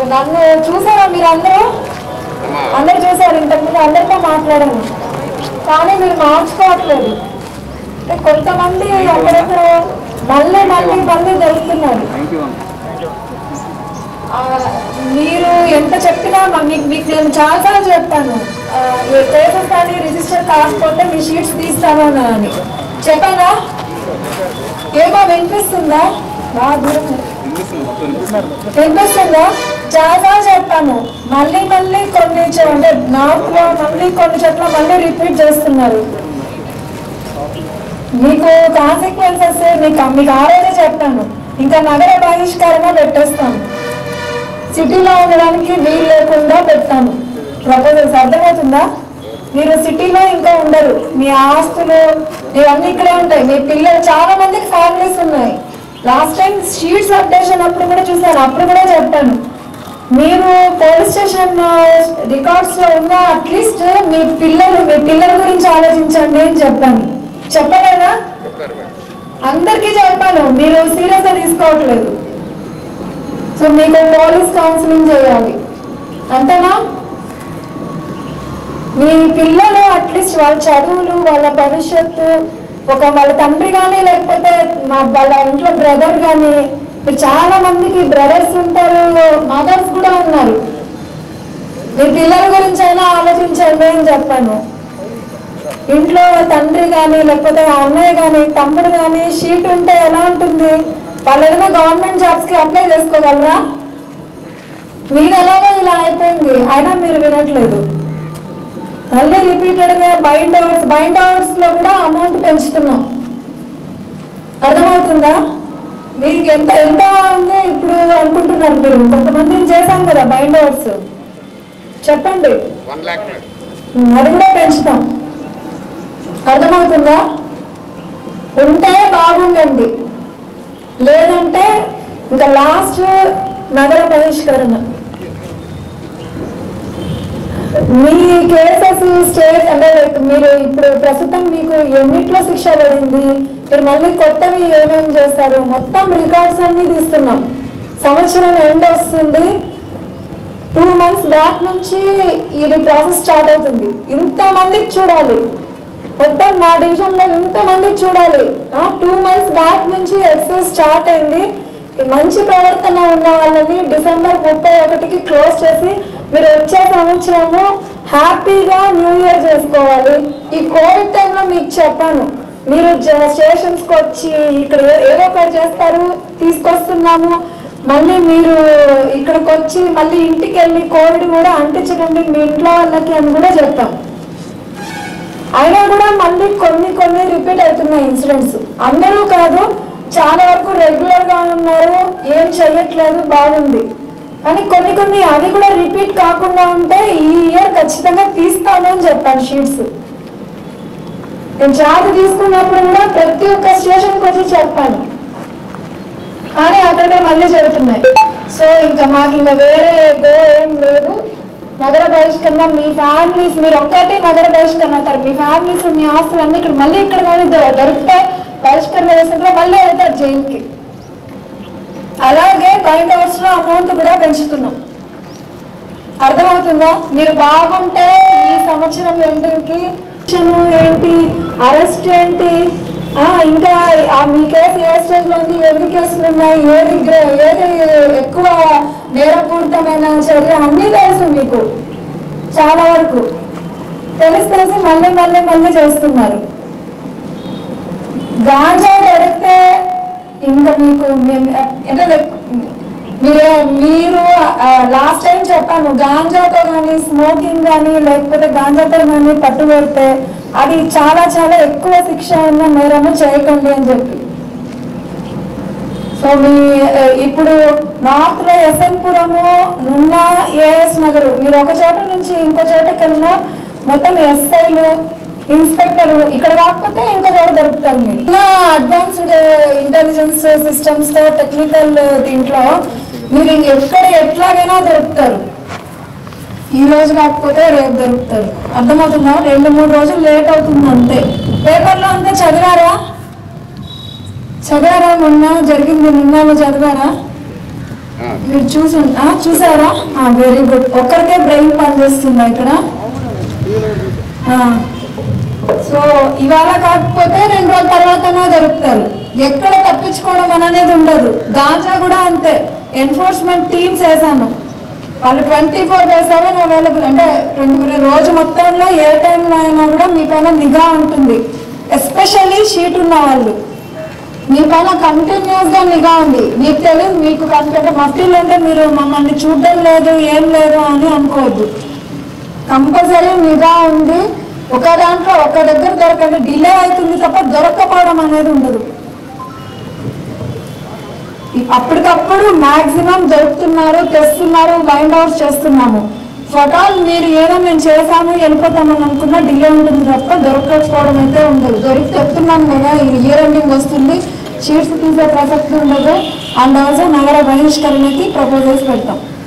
నన్ను చూసారా మీరు అందరూ అందరు చూసారు ఇంతకుముందు అందరితో మాట్లాడాను కానీ మీరు మార్చుకోవట్లేదు అంటే కొంతమంది అక్కడక్కడ మళ్ళీ మళ్ళీ మళ్ళీ జరుగుతున్నారు ఆ, మీరు ఎంత చెప్పినా మ- మీకు మీకు నేను చాలాసార్లు చెప్తాను ఆ, ఈ కేసెస్ కానీ రిజిస్టర్ కాకపోతే మీ షీట్స్ తీస్తాను అని చెప్పానా ఏమో వినిపిస్తుందా బాగా దూరం ఉంది. వినిపిస్తుందా చాలా చెప్పాను మళ్ళీ మళ్ళీ కొన్ని చో- అంటే నార్త్ లో మళ్ళీ కొన్ని చోట్ల మళ్ళీ రిపీట్ చేస్తున్నారు మీకు కాన్సిక్వెన్సెస్ మీకు మీకు ఆ రోజే చెప్పాను ఇంకా నగర బహిష్కరణ పెట్టేస్తాను సిటీలో ఉండడానికి వీలు లేకుండా పెడతాను ప్రపోజల్స్ అర్థమవుతుందా మీరు సిటీలో ఇంకా ఉండరు మీ ఆస్తులు ఇవన్నీ ఇక్కడే ఉంటాయి మీ పిల్లలు చాలా మందికి ఫ్యామిలీస్ ఉన్నాయి లాస్ట్ టైం షీట్స్ అప్డేషన్ అప్పుడు కూడా చూసాను అప్పుడు కూడా చెప్పాను మీరు పోలీస్ స్టేషన్ రికార్డ్స్ లో ఉన్న అట్లీస్ట్ మీ పిల్లలు మీ పిల్లల గురించి ఆలోచించండి అని చెప్పాను చెప్పలేదా అందరికీ చెప్పాను మీరు సీరియస్ గా తీసుకోవట్లేదు సో మీకు పోలీస్ కౌన్సిలింగ్ చేయాలి అంతేనా మీ పిల్లలు అట్లీస్ట్ వాళ్ళ చదువులు వాళ్ళ భవిష్యత్తు ఒక వాళ్ళ తండ్రి కానీ లేకపోతే మా వాళ్ళ ఇంట్లో బ్రదర్ కానీ ఇప్పుడు చాలా మందికి బ్రదర్స్ ఉంటారు మదర్స్ కూడా ఉన్నారు మీ పిల్లల గురించి అయినా ఆలోచించండి అని చెప్పాను ఇంట్లో తండ్రి కానీ లేకపోతే అన్నయ్య కానీ తమ్ముడు కానీ షీట్ ఉంటే ఎలా ఉంటుంది వాళ్ళు ఏదైనా గవర్నమెంట్ జాబ్స్ కి అప్లై చేసుకోగలరా మీరు ఎలాగో ఇలా అయిపోయింది అయినా మీరు వినట్లేదు మళ్ళీ రిపీటెడ్ గా బైండ్ అవర్స్ బైండ్ అవర్స్ లో కూడా అమౌంట్ పెంచుతున్నాం అర్థమవుతుందా మీకు ఎంత ఎంత ఉంది ఇప్పుడు అనుకుంటున్నారు మీరు కొంతమందిని చేశాం కదా బైండ్ అవర్స్ చెప్పండి వన్ ల్యాక్ ఉమ్, అది కూడా పెంచుతాం అర్థమవుతుందా ఉంటే బాగుండండి లేదంటే ఇంకా లాస్ట్ నగర బహిష్కరణ మీ కేసెస్ స్టేట్ అంటే like మీరు ఇప్పుడు ప్రస్తుతం మీకు ఎన్నిట్లో శిక్ష పడింది మీరు మళ్ళీ కొత్తవి ఏమేమి చేస్తారు మొత్తం రికార్డ్స్ అన్ని తీస్తున్నాం సంవత్సరం ఎండ్ వస్తుంది టూ మంత్స్ బ్యాక్ నుంచి ఇది ప్రాసెస్ స్టార్ట్ అవుతుంది ఇంత మందికి చూడాలి మొత్తం మా డివిజన్ లో ఇంత మందికి చూడాలి టూ మంత్స్ బ్యాక్ నుంచి ఎక్సైజ్ స్టార్ట్ అయింది ఈ మంచి ప్రవర్తన ఉన్న వాళ్ళని డిసెంబర్ ముప్పై ఒకటికి క్లోజ్ చేసి మీరు వచ్చే సంవత్సరము హ్యాపీగా న్యూ ఇయర్ చేసుకోవాలి ఈ కోవిడ్ టైంలో మీకు చెప్పాను మీరు స్టేషన్స్ కి వచ్చి ఇక్కడ ఏ- ఏదో ఒకటి చేస్తారు తీసుకొస్తున్నాము మళ్ళీ మీరు ఇక్కడికి వచ్చి మళ్ళీ ఇంటికి వెళ్ళి కోవిడ్ కూడా అంటించకండి మీ ఇంట్లో వాళ్ళకి అని కూడా చెప్తాం అయినా కూడా మళ్ళీ కొన్ని కొన్ని రిపీట్ అవుతున్నాయి ఇన్సిడెంట్స్ అందరూ కాదు చాలా వరకు రెగ్యులర్ గా ఉన్నారు ఏం చెయ్యట్లేదు బాగుంది కానీ కొన్ని కొన్ని అది కూడా రిపీట్ కాకుండా ఉంటే ఈ ఇయర్ ఖచ్చితంగా తీస్తాను అని చెప్పాను షీట్స్ నేను చార్జ్ తీసుకున్నప్పుడు కూడా ప్రతి ఒక్క స్టేషన్కి వచ్చి చెప్పాను కానీ అక్కడే మళ్ళీ జరుగుతున్నాయి సో ఇంకా మాకు ఇంకా వేరే గో ఏం లేదు నగర బహిష్కరణ మీ ఫ్యామిలీస్ మీరు ఒక్కటే నగర బహిష్కరణ అంటారు మీ ఫ్యామిలీస్ మీ ఆస్తులు అన్ని ఇక్కడ మళ్ళీ ఇక్కడ కానీ దొ- దొరుకుతాయి బహిష్కరణ వేసినప్పుడు మళ్ళీ వెళ్తారు జైలుకి అలాగే బైండ్ అవర్స్ లో అమౌంట్ కూడా పెంచుతున్నాం అర్థమవుతుందా మీరు బాగుంటే ఈ సంవత్సరం ఎండింగ్కి ఏంటి అరెస్ట్ ఏంటి ఆ, ఇంకా ఆ మీ కేసు ఏ స్టేజ్ లో ఉంది ఎన్ని కేసులు ఉన్నాయి ఏది గ్రే- ఏది ఎక్కువ నేరపూరితమైన చర్య అన్నీ తెలుసు మీకు చాలా వరకు తెలిసి తెలిసి మళ్ళీ మళ్ళీ మళ్ళీ చేస్తున్నారు గాంజా దొరికితే ఇంకా మీకు మేము- అంటే like మీరు మీరు లాస్ట్ టైం చెప్పాను గాంజాతో కానీ స్మోకింగ్ కానీ లేకపోతే గాంజాతో కానీ పట్టుబడితే అది చాలా చాలా ఎక్కువ శిక్ష ఉన్న నేరము చేయకండి అని చెప్పి సో మీ ఆ, ఇప్పుడు నార్త్ లో ఎస్ఎన్పురము నున్న ఏఎస్ నగర్ మీరు ఒక చోట నుంచి ఇంకో చోటకి వెళ్ళినా మొత్తం ఎస్ఐలు ఇన్స్పెక్టర్ ఇక్కడ కాకపోతే ఇంకో చోట దొరుకుతారు మీరు అడ్వాన్స్డ్ ఇంటెలిజెన్స్ సిస్టమ్స్ తో టెక్నికల్ దీంట్లో మీరు ఎక్కడ ఎట్లాగైనా దొరుకుతారు ఈ రోజు కాకపోతే రేపు దొరుకుతారు అర్థమవుతుందా రెండు మూడు రోజులు లేట్ అవుతుంది అంతే పేపర్లో అంతా చదివారా చదివారా మొన్న జరిగింది నిన్న చదివారా మీరు చూసు ఆ, చూసారా వెరీ గుడ్ ఒక్కరికే బ్రెయిన్ పనిచేస్తుందా ఇక్కడ ఆ. సో ఇవాళ కాకపోతే రెండు రోజుల తర్వాతనే దొరుకుతారు ఎక్కడ తప్పించుకోవడం అనేది ఉండదు గాంజా కూడా అంతే ఎన్ఫోర్స్మెంట్ టీమ్స్ వేసాను వాళ్ళు twenty four by seven available అంటే ట్వంటీ రోజు మొత్తంలో ఏ టైంలో అయినా కూడా మీ పైన నిఘా ఉంటుంది ఎస్పెషల్లీ షీట్ ఉన్న వాళ్ళు మీ పైన కంటిన్యూస్ గా నిఘా ఉంది మీకు తెలియదు మీకు కంటే మఫ్టీలు అంటే మీరు మమ్మల్ని చూడడం లేదు ఏం లేదు అని అనుకోవద్దు కంపల్సరీ నిఘా ఉంది ఒక దాంట్లో ఒక దగ్గర దొరకండి డిలే అవుతుంది తప్ప దొరకపోవడం అనేది ఉండదు అప్పటికప్పుడు మాక్సిమం దొరుకుతున్నారు తెస్తున్నారు వైండ్ అవుట్ చేస్తున్నాము ఫటాల్ మీరు ఏదో మేము చేసాము వెళ్ళిపోతామని అనుకున్నా డిలే ఉంటుంది తప్ప దొరకకపోవడం అయితే ఉండదు దొరికి చెప్తున్నాను కదా ఈ ఇయర్ ఎండింగ్ వస్తుంది షీట్స్ తీసే ప్రసక్తి ఉండదు అండ్ ఆల్సో నగర బహిష్కరణకి ప్రపోజల్స్ పెడతాం